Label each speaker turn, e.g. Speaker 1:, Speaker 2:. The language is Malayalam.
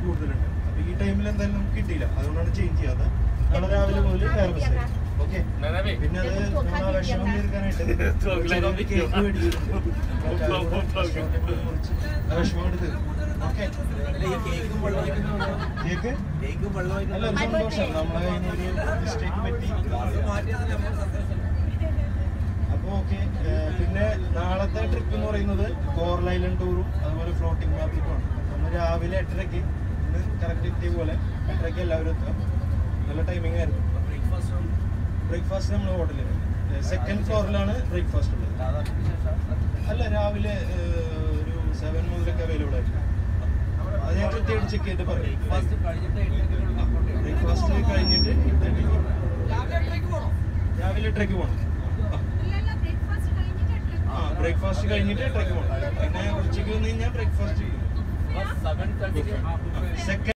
Speaker 1: കൂടുതലുണ്ട് അപ്പൊ ഈ ടൈമിൽ എന്തായാലും നമുക്ക് കിട്ടിയില്ല അതുകൊണ്ടാണ് ചേഞ്ച് ചെയ്യാതെ നാളെ രാവിലെ മുതൽ വേറെ ബസ് ഓക്കെ പിന്നെ അത് നമ്മൾ ആ വിഷമം തീർക്കാനായിട്ട് ചെറിയൊരു കേക്ക് മേടിച്ചിട്ടുണ്ട് മുറിച്ച് ആ വിഷമം കൊണ്ട് തീർക്കും ഓക്കെ കേക്ക് അല്ല ഒരു സന്തോഷം നമ്മളെ കയ്യിൽ നിന്ന് ഒരു മിസ്റ്റേക്ക് പറ്റി അപ്പൊ ഓക്കെ പിന്നെ നാളത്തെ ട്രിപ്പ് എന്ന് പറയുന്നത് കോറൽ ഐലൻഡ് ടൂറും അതുപോലെ ഫ്ലോട്ടിംഗ് മാർക്കറ്റുമാണ് നമ്മൾ രാവിലെ എട്ടരയ്ക്ക് ഇന്ന് കറക്റ്റ് എത്തിയ പോലെ എട്ടരയ്ക്ക് എല്ലാവരും എത്താം നല്ല ടൈമിംഗ് ആയിരുന്നു ബ്രേക്ക്ഫാസ്റ്റ് നമ്മൾ ഹോട്ടലിൽ സെക്കൻഡ് ഫ്ലോറിലാണ് ബ്രേക്ക്ഫാസ്റ്റ് ഉള്ളത് അല്ല രാവിലെ ഏഹ്, ഒരു സെവൻ മുതലൊക്കെ അവൈലബിൾ ആയിരിക്കും അത് ഞാൻ കൃത്യമായിട്ട് ചെക്ക് ചെയ്തിട്ട് പറയും ബ്രേക്ക്ഫാസ്റ്റ് കഴിഞ്ഞിട്ട് എട്ടരയ്ക്ക് രാവിലെ എട്ടരയ്ക്ക് പോകണം ആ ബ്രേക്ക്ഫാസ്റ്റ് കഴിഞ്ഞിട്ട് എട്ടരയ്ക്ക് പോകണം പിന്നെ ഉച്ചയ്ക്ക് വന്നു കഴിഞ്ഞാൽ ബ്രേക്ക്ഫാസ്റ്റ് ചെയ്യും സെക്കൻഡ്